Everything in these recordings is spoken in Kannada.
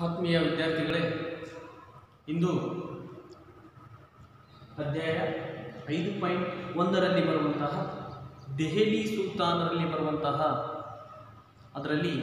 ಆತ್ಮೀಯ ವಿದ್ಯಾರ್ಥಿಗಳೇ ಇಂದು ಅಧ್ಯಾಯ ಐದು ಪಾಯಿಂಟ್ ಒಂದರಲ್ಲಿ ಬರುವಂತಹ ದೆಹಲಿ ಸುಲ್ತಾನರಲ್ಲಿ ಬರುವಂತಹ ಅದರಲ್ಲಿ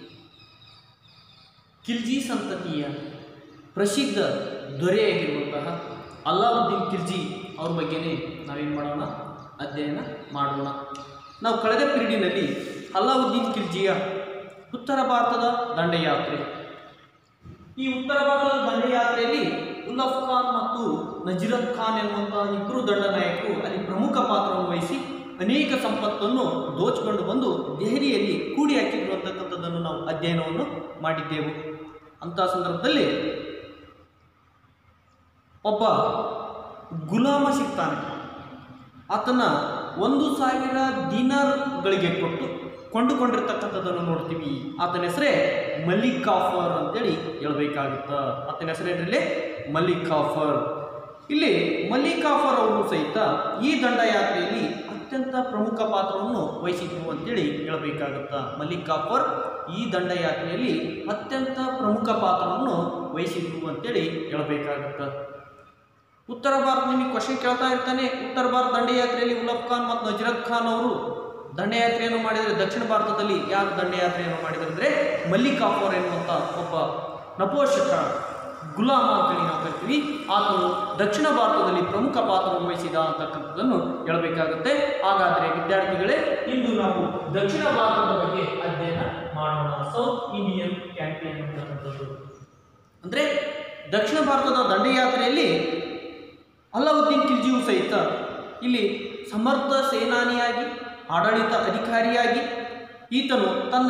ಖಿಲ್ಜಿ ಸಂತತಿಯ ಪ್ರಸಿದ್ಧ ದೊರೆಯಾಗಿರುವಂತಹ ಅಲ್ಲಾವುದ್ದೀನ್ ಖಿಲ್ಜಿ ಅವ್ರ ಬಗ್ಗೆನೇ ನಾವೇನು ಮಾಡೋಣ ಅಧ್ಯಯನ ಮಾಡೋಣ ನಾವು ಕಳೆದ ಪೀರಿಯಡಿನಲ್ಲಿ ಅಲ್ಲಾವುದ್ದೀನ್ ಖಿಲ್ಜಿಯ ಉತ್ತರ ಭಾರತದ ದಂಡಯಾತ್ರೆ ಈ ಉತ್ತರ ಭಾರತದ ದಂಡಯಾತ್ರೆಯಲ್ಲಿ ಉಲ್ಲಫ್ ಖಾನ್ ಮತ್ತು ನಜೀರತ್ ಖಾನ್ ಎನ್ನುವಂತಹ ಇಬ್ಬರು ದಂಡನಾಯಕರು ಅಲ್ಲಿ ಪ್ರಮುಖ ಪಾತ್ರವನ್ನು ವಹಿಸಿ ಅನೇಕ ಸಂಪತ್ತನ್ನು ದೋಚಿಕೊಂಡು ಬಂದು ದೆಹಲಿಯಲ್ಲಿ ಕೂಡಿ ಹಾಕಿದ್ರು ಅಂತಕ್ಕಂಥದ್ದನ್ನು ನಾವು ಅಧ್ಯಯನವನ್ನು ಮಾಡಿದ್ದೆವು ಅಂತಹ ಸಂದರ್ಭದಲ್ಲಿ ಒಬ್ಬ ಗುಲಾಮ ಸಿಗ್ತಾನೆ ಆತನ ಒಂದು ಸಾವಿರ ದಿನಾರ್ಗಳಿಗೆ ಕೊಟ್ಟು ಕೊಂಡುಕೊಂಡಿರ್ತಕ್ಕಂಥದ್ದನ್ನು ನೋಡ್ತೀವಿ ಆತನ ಹೆಸರೇ ಮಲ್ಲಿಕ್ ಕಾಫರ್ ಅಂತೇಳಿ ಹೇಳ್ಬೇಕಾಗುತ್ತ ಆತನ ಹೆಸರೇನ್ರಲ್ಲಿ ಮಲ್ಲಿಕ್ ಕಾಫರ್ ಇಲ್ಲಿ ಮಲ್ಲಿಕ್ ಕಾಫರ್ ಅವರು ಸಹಿತ ಈ ದಂಡಯಾತ್ರೆಯಲ್ಲಿ ಅತ್ಯಂತ ಪ್ರಮುಖ ಪಾತ್ರವನ್ನು ವಹಿಸಿದ್ರು ಅಂತೇಳಿ ಹೇಳಬೇಕಾಗುತ್ತ ಮಲ್ಲಿಕ್ ಕಾಫರ್ ಈ ದಂಡಯಾತ್ರೆಯಲ್ಲಿ ಅತ್ಯಂತ ಪ್ರಮುಖ ಪಾತ್ರವನ್ನು ವಹಿಸಿದ್ರು ಅಂತೇಳಿ ಹೇಳಬೇಕಾಗುತ್ತ ಉತ್ತರ ಭಾರತ ನಿಮಗೆ ಕ್ವಶನ್ ಕೇಳ್ತಾ ಇರ್ತಾನೆ ಉತ್ತರ ಭಾರತ ದಂಡಯಾತ್ರೆಯಲ್ಲಿ ಉಲ್ಲಫ್ ಖಾನ್ ಮತ್ತು ನಜರತ್ ಖಾನ್ ಅವರು ದಂಡಯಾತ್ರೆಯನ್ನು ಮಾಡಿದರೆ ದಕ್ಷಿಣ ಭಾರತದಲ್ಲಿ ಯಾರು ದಂಡಯಾತ್ರೆಯನ್ನು ಮಾಡಿದರೆ ಅಂದರೆ ಮಲ್ಲಿಕ್ ಕಾಫೋರ್ ಎನ್ನುವಂಥ ಒಬ್ಬ ನಪೋಷಕ ಗುಲಾಮ ಅಂತೇಳಿ ನಾವು ಕರಿತೀವಿ ಆತನು ದಕ್ಷಿಣ ಭಾರತದಲ್ಲಿ ಪ್ರಮುಖ ಪಾತ್ರವನ್ನು ವಹಿಸಿದ ಅಂತಕ್ಕಂಥದ್ದನ್ನು ಹೇಳಬೇಕಾಗುತ್ತೆ ಹಾಗಾದರೆ ವಿದ್ಯಾರ್ಥಿಗಳೇ ಇಂದು ನಾವು ದಕ್ಷಿಣ ಭಾರತದ ಬಗ್ಗೆ ಅಧ್ಯಯನ ಮಾಡೋಣ ಸೌತ್ ಇಂಡಿಯನ್ ಕ್ಯಾಂಪೇನ್ ಅಂತಕ್ಕಂಥದ್ದು ಅಂದರೆ ದಕ್ಷಿಣ ಭಾರತದ ದಂಡಯಾತ್ರೆಯಲ್ಲಿ ಅಲ್ಲಾವುದ್ದೀನ್ ಖಿಲ್ಜಿಯು ಸಹಿತ ಇಲ್ಲಿ ಸಮರ್ಥ ಸೇನಾನಿಯಾಗಿ ಆಡಳಿತ ಅಧಿಕಾರಿಯಾಗಿ ಈತನು ತನ್ನ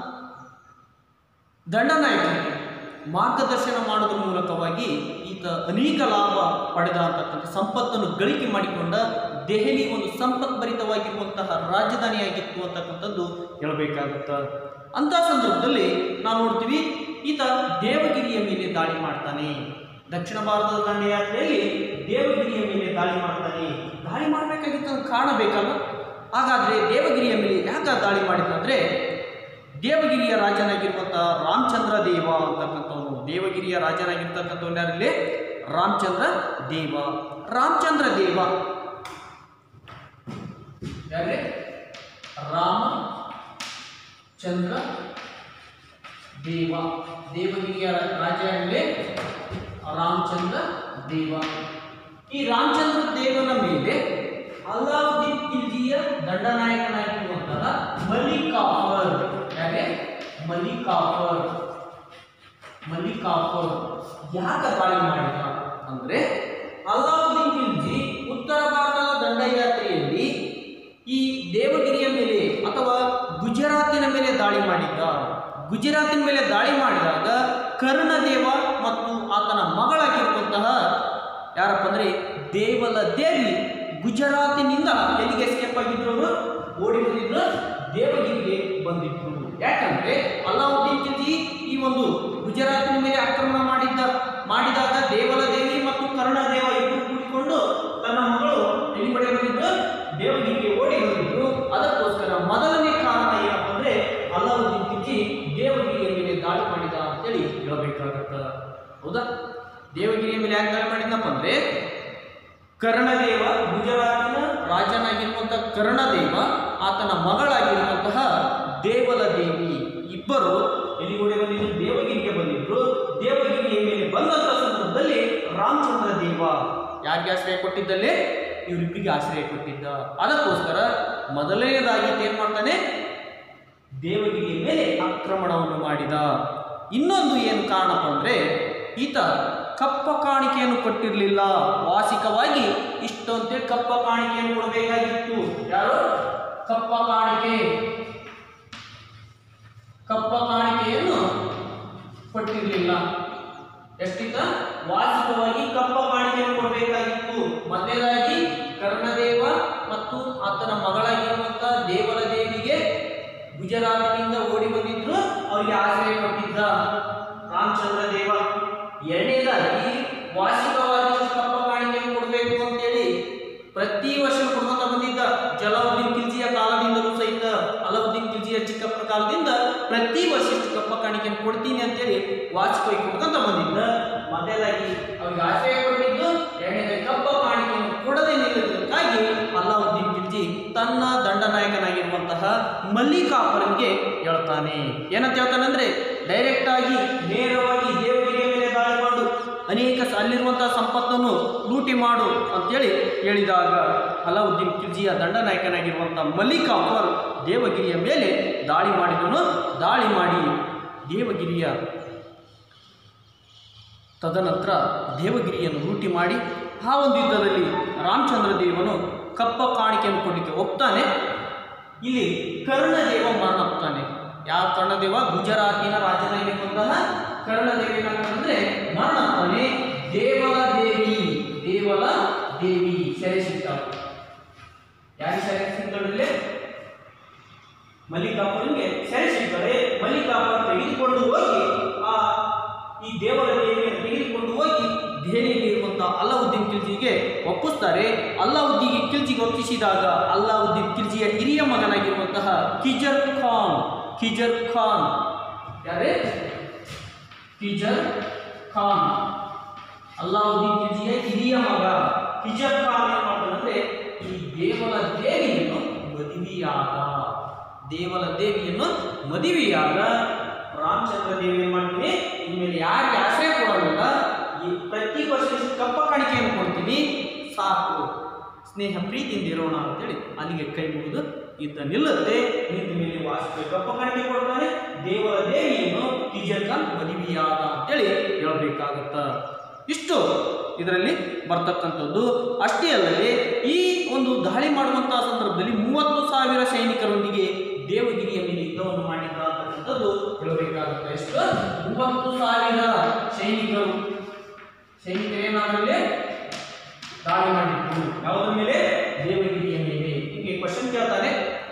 ದಂಡನಾಯಕನಿಗೆ ಮಾರ್ಗದರ್ಶನ ಮಾಡೋದ್ರ ಮೂಲಕವಾಗಿ ಈತ ಅನೇಕ ಲಾಭ ಪಡೆದ ಅಂತಕ್ಕಂಥ ಸಂಪತ್ತನ್ನು ಗಳಿಕೆ ಮಾಡಿಕೊಂಡ ದೆಹಲಿ ಒಂದು ಸಂಪತ್ಭರಿತವಾಗಿರುವಂತಹ ರಾಜಧಾನಿಯಾಗಿತ್ತು ಅಂತಕ್ಕಂಥದ್ದು ಹೇಳಬೇಕಾಗುತ್ತ ಅಂತಹ ಸಂದರ್ಭದಲ್ಲಿ ನಾವು ನೋಡ್ತೀವಿ ಈತ ದೇವಗಿರಿಯ ಮೇಲೆ ದಾಳಿ ಮಾಡ್ತಾನೆ ದಕ್ಷಿಣ ಭಾರತದ ದಂಡಯಾತ್ರೆಯಲ್ಲಿ ದೇವಗಿರಿಯ ಮೇಲೆ ದಾಳಿ ಮಾಡ್ತಾನೆ ದಾಳಿ ಮಾಡಬೇಕಾಗಿತ್ತು ಒಂದು ಕಾರಣ ಬೇಕಲ್ಲ ಹಾಗಾದರೆ ದೇವಗಿರಿಯ ಮೇಲೆ ಯಾಕೆ ದಾಳಿ ಮಾಡಿದಂದ್ರೆ ದೇವಗಿರಿಯ ರಾಜನಾಗಿರುವಂತಹ ರಾಮಚಂದ್ರ ದೇವ ಅಂತಕ್ಕಂಥವನು ದೇವಗಿರಿಯ ರಾಜನಾಗಿರ್ತಕ್ಕಂಥವನು ಯಾರಲ್ಲಿ ರಾಮಚಂದ್ರ ದೇವ ರಾಮಚಂದ್ರ ದೇವ ಯಾರೇ ರಾಮ ಚಂದ್ರ ದೇವ ದೇವಗಿರಿಯ ರಾಜ ಅಂದರೆ ರಾಮಚಂದ್ರ ದೇವ ಈ ರಾಮಚಂದ್ರ ದೇವನ ಮೇಲೆ ಅಲ್ಲಾವುದ್ದೀನ್ ಖಿಲ್ಜಿಯ ದಂಡನಾಯಕನಾಗಿರುವಂತಹ ಮಲ್ಲಿಕಾಫರ್ ಯಾಕೆ ಮಲ್ಲಿಕಾಫರ್ ಮಲ್ಲಿಕಾಫರ್ ಯಾಕೆ ದಾಳಿ ಮಾಡಿದ ಅಂದ್ರೆ ಅಲ್ಲಾವುದ್ದೀನ್ ಖಿಲ್ಜಿ ಉತ್ತರ ಭಾರತದ ದಂಡಯಾತ್ರೆಯಲ್ಲಿ ಈ ದೇವಗಿರಿಯ ಮೇಲೆ ಅಥವಾ ಗುಜರಾತಿನ ಮೇಲೆ ದಾಳಿ ಮಾಡಿದ್ದ ಗುಜರಾತಿನ ಮೇಲೆ ದಾಳಿ ಮಾಡಿದಾಗ ಕರ್ಣದೇವ ಮತ್ತು ಆತನ ಮಗಳಾಗಿರುವಂತಹ ಯಾರಪ್ಪ ಅಂದರೆ ದೇವಲ ದೇವಿ ಗುಜರಾತಿನಿಂದ ಎಲ್ಲಿಗೆ ಎಸ್ಕೇಪ್ ಆಗಿದ್ರು ಅವರು ಓಡಿ ಬಂದಿದ್ರು ದೇವಗಿರಿಗೆ ಬಂದಿದ್ರು ಯಾಕಂದ್ರೆ ಅಲ್ಲಾವುದ್ದೀನ್ ಖಿಲ್ಜಿ ಈ ಒಂದು ಗುಜರಾತಿನ ಮೇಲೆ ಆಕ್ರಮಣ ಮಾಡಿದ್ದ ಮಾಡಿದಾಗ ದೇವಲ ದೇವಿ ಮತ್ತು ಕರ್ಣದೇವ ಇಬ್ಬರು ಕೂಡಿಕೊಂಡು ತನ್ನ ಮಗಳು ಎಲ್ಲಿ ಬಳಿ ಬಂದಿದ್ರು ದೇವಗಿರಿಗೆ ಓಡಿ ಬಂದಿದ್ರು ಅದಕ್ಕೋಸ್ಕರ ಮೊದಲನೇ ಕಾರಣ ಏನಪ್ಪ ಅಂದ್ರೆ ಅಲ್ಲಾವುದ್ದೀನ್ ಖಿಲ್ಜಿ ದೇವಗಿರಿಯ ಮೇಲೆ ದಾಳಿ ಮಾಡಿದ ಅಂತೇಳಿ ಹೇಳಬೇಕಾಗತ್ತ ಹೌದಾ ದೇವಗಿರಿಯ ಮೇಲೆ ಯಾಕೆ ದಾಳಿ ಮಾಡಿದ್ನಪ್ಪ ಅಂದ್ರೆ ಕರ್ಣದೇವ ಗುಜರಾತಿನ ರಾಜನಾಗಿರುವಂತಹ ಕರ್ಣದೇವ ಆತನ ಮಗಳಾಗಿರುವಂತಹ ದೇವಲ ದೇವಿ ಇಬ್ಬರು ಎಲ್ಲಿಗೂಡೆ ಬಂದಿದ್ರು ದೇವಗಿರಿಗೆ ಬಂದಿದ್ರು ದೇವಗಿರಿಯ ಮೇಲೆ ಬಂದಂತ ಸಂದರ್ಭದಲ್ಲಿ ರಾಮಚಂದ್ರ ದೇವ ಯಾರಿಗೆ ಆಶ್ರಯ ಕೊಟ್ಟಿದ್ದಲ್ಲಿ ಇವರಿಬ್ಬರಿಗೆ ಆಶ್ರಯ ಕೊಟ್ಟಿದ್ದ ಅದಕ್ಕೋಸ್ಕರ ಮೊದಲನೇದಾಗಿ ಏನ್ ಮಾಡ್ತಾನೆ ದೇವಗಿರಿಯ ಮೇಲೆ ಆಕ್ರಮಣವನ್ನು ಮಾಡಿದ ಇನ್ನೊಂದು ಏನು ಕಾರಣಪ್ಪ ಅಂದ್ರೆ ಈತ ಕಪ್ಪ ಕಾಣಿಕೆಯನ್ನು ಕೊಟ್ಟಿರಲಿಲ್ಲ ವಾರ್ಷಿಕವಾಗಿ ಇಷ್ಟು ಅಂತೇಳಿ ಕಪ್ಪ ಕಾಣಿಕೆಯನ್ನು ಕೊಡಬೇಕಾಗಿತ್ತು ಯಾರು ಕಪ್ಪ ಕಾಣಿಕೆ ಕಪ್ಪ ಕಾಣಿಕೆಯನ್ನು ಕೊಟ್ಟಿರಲಿಲ್ಲ ಎಷ್ಟಿತ್ತ ವಾರ್ಷಿಕವಾಗಿ ಕಪ್ಪ ಕಾಣಿಕೆಯನ್ನು ಕೊಡಬೇಕಾಗಿತ್ತು ಮೊದಲನೇದಾಗಿ ಕರ್ಣದೇವ ಮತ್ತು ಆತನ ಮಗಳಾಗಿರುವಂತಹ ದೇವಲ ದೇವಿಗೆ ಗುಜರಾತಿನಿಂದ ಓಡಿ ಬಂದಿದ್ರು ಅವರಿಗೆ ಆಶ್ರಯ ಕೊಟ್ಟಿದ್ದ ರಾಮಚಂದ್ರ ದೇವ ಎರಡನೇದಾಗಿ ವಾರ್ಷಿಕವಾಗಿ ಕಪ್ಪ ಕಾಣಿಕೆಯನ್ನು ಕೊಡಬೇಕು ಅಂತೇಳಿ ಪ್ರತಿ ವರ್ಷ ಕೊಡ್ಕೊತ ಬಂದಿದ್ದ ಜಲಾವುದ್ದೀನ್ ಖಿಲ್ಜಿಯ ಕಾಲದಿಂದಲೂ ಸಹಿತ ಅಲಾವುದ್ದೀನ್ ಖಿಲ್ಜಿಯ ಚಿಕ್ಕಪ್ಪನ ಕಾಲದಿಂದ ಪ್ರತಿ ವರ್ಷ ಇಷ್ಟು ಕಪ್ಪ ಕಾಣಿಕೆಯನ್ನು ಕೊಡ್ತೀನಿ ಅಂತೇಳಿ ವಾಜಪೇಯಿ ಕೊಡ್ಕೊಂತ ಬಂದಿದ್ದ ಮೊದಲಾಗಿ ಅವ್ರಿಗೆ ಆಶ್ರಯ ಕೊಟ್ಟಿದ್ದು ಎರಡನೇ ಕಪ್ಪ ಕಾಣಿಕೆಯನ್ನು ಕೊಡದೆ ನಿಲ್ಲುವುದಕ್ಕಾಗಿ ಅಲ್ಲಾವುದ್ದೀನ್ ಖಿಲ್ಜಿ ತನ್ನ ದಂಡನಾಯಕನಾಗಿರುವಂತಹ ಮಲ್ಲಿಕಾಪುರನ್ಗೆ ಹೇಳ್ತಾನೆ ಏನಂತ ಹೇಳ್ತಾನಂದ್ರೆ ಡೈರೆಕ್ಟ್ ಆಗಿ ನೇರವಾಗಿ ದೇವರಿಗೆ ಮೇಲೆ ದಾಳಿ ಮಾಡು ಅನೇಕ ಸ- ಅಲ್ಲಿರುವಂತಹ ಸಂಪತ್ತನ್ನು ಲೂಟಿ ಮಾಡು ಅಂತೇಳಿ ಹೇಳಿದಾಗ ಅಲಾವುದ್ದೀನ್ ಖಿಲ್ಜಿಯ ದಂಡನಾಯಕನಾಗಿರುವಂಥ ಮಲ್ಲಿಕಾಫರ್ ದೇವಗಿರಿಯ ಮೇಲೆ ದಾಳಿ ಮಾಡಿದನು ದಾಳಿ ಮಾಡಿ ದೇವಗಿರಿಯ ತದನಂತರ ದೇವಗಿರಿಯನ್ನು ಲೂಟಿ ಮಾಡಿ ಆ ಒಂದು ಯುದ್ಧದಲ್ಲಿ ರಾಮಚಂದ್ರ ದೇವನು ಕಪ್ಪ ಕಾಣಿಕೆಯನ್ನು ಕೊಡಲಿಕ್ಕೆ ಒಪ್ತಾನೆ ಇಲ್ಲಿ ಕರ್ಣದೇವ ಮರಣಪ್ತಾನೆ ಯಾವ ಕರ್ಣದೇವ ಗುಜರಾತಿನ ರಾಜನಾಗಿರುವಂತಹ ಕರ್ಣದೇವ ಏನಾಗ್ತಾನಂದ್ರೆ ಮರಣಪ್ತಾನೆ ದೇವಲ ದೇವಿ ದೇವಲ ದೇವಿ ಸೆರೆ ಸಿಗ್ತಾಳೆ ಯಾರಿಗೆ ಸೆರೆ ಸಿಗ್ತಾಳೆ ಮಲ್ಲಿಕಾಪುರನಿಗೆ ಸೆರೆ ಸಿಗ್ತಾರೆ ಮಲ್ಲಿಕಾಪುರ ತೆಗೆದುಕೊಂಡು ಹೋಗಿ ಆ ಈ ದೇವರ ದೇವಿಯನ್ನು ತೆಗೆದುಕೊಂಡು ಹೋಗಿ ದೆಹಲಿಯಲ್ಲಿ ಇರುವಂತಹ ಅಲ್ಲಾವುದ್ದೀನ್ ಖಿಲ್ಜಿಗೆ ಒಪ್ಪಿಸ್ತಾರೆ ಅಲ್ಲಾವುದ್ದೀನ್ ಖಿಲ್ಜಿಗೆ ಒಪ್ಪಿಸಿದಾಗ ಅಲ್ಲಾವುದ್ದೀನ್ ಖಿಲ್ಜಿಯ ಹಿರಿಯ ಮಗನಾಗಿರುವಂತಹ ಕಿಜರ್ ಖಾನ್ ಕಿಜರ್ ಖಾನ್ ಯಾರೇ ಕಿಜರ್ ಖಾನ್ ಅಲ್ಲಾವುದ್ದೀನ್ ಖಿಲ್ಜಿಯ ಹಿರಿಯ ಮಗ ಕಿಜರ್ ಖಾನ್ ಏನ್ ಮಾಡ್ತಾನಂದ್ರೆ ಈ ದೇವರ ದೇವಿಯನ್ನು ಮದುವೆಯಾದ ದೇವಲ ದೇವಿಯನ್ನು ಮದುವೆಯಾದ ರಾಮಚಂದ್ರ ದೇವಿ ಏನ್ ಮಾಡ್ತೀನಿ ಇನ್ಮೇಲೆ ಯಾರಿಗೆ ಆಶ್ರಯ ಕೊಡೋದಿಲ್ಲ ಈ ಪ್ರತಿ ವರ್ಷ ಇಷ್ಟು ಕಪ್ಪ ಕಾಣಿಕೆಯನ್ನು ಕೊಡ್ತೀನಿ ಸಾಕು ಸ್ನೇಹ ಪ್ರೀತಿಯಿಂದ ಇರೋಣ ಅಂತೇಳಿ ಅಲ್ಲಿಗೆ ಕೈ ಮುಗಿದು ಯುದ್ಧ ನಿಲ್ಲುತ್ತೆ ನಿಂತ ಮೇಲೆ ವಾಸುದೇವ ಕಪ್ಪ ಕಾಣಿಕೆ ಕೊಡ್ತಾನೆ ದೇವರ ದೇವಿಯನ್ನು ಕಿಜರ್ ಖಾನ್ ಮದುವೆಯಾದ ಅಂತೇಳಿ ಹೇಳಬೇಕಾಗತ್ತ ಇಷ್ಟು ಇದರಲ್ಲಿ ಬರ್ತಕ್ಕಂಥದ್ದು ಅಷ್ಟೇ ಅಲ್ಲದೆ ಈ ಒಂದು ದಾಳಿ ಮಾಡುವಂತಹ ಸಂದರ್ಭದಲ್ಲಿ ಮೂವತ್ತು ಸಾವಿರ ಸೈನಿಕರೊಂದಿಗೆ ದೇವಗಿರಿಯ ಮೇಲೆ ಯುದ್ಧವನ್ನು ಮಾಡಿದ್ದ ಅಂತಕ್ಕಂಥದ್ದು ಹೇಳಬೇಕಾಗುತ್ತೆ ಎಷ್ಟು ಮೂವತ್ತು ಸಾವಿರ ಸೈನಿಕರು ಸೈನಿಕರೇನಾಗಲಿ ದಾಳಿ ಮಾಡಿದ್ರು ಯಾವುದ್ರ ಮೇಲೆ ದೇವಗಿರಿಯ ಮೇಲೆ ಹೀಗೆ ಕ್ವಶನ್ ಕೇಳ್ತಾನೆ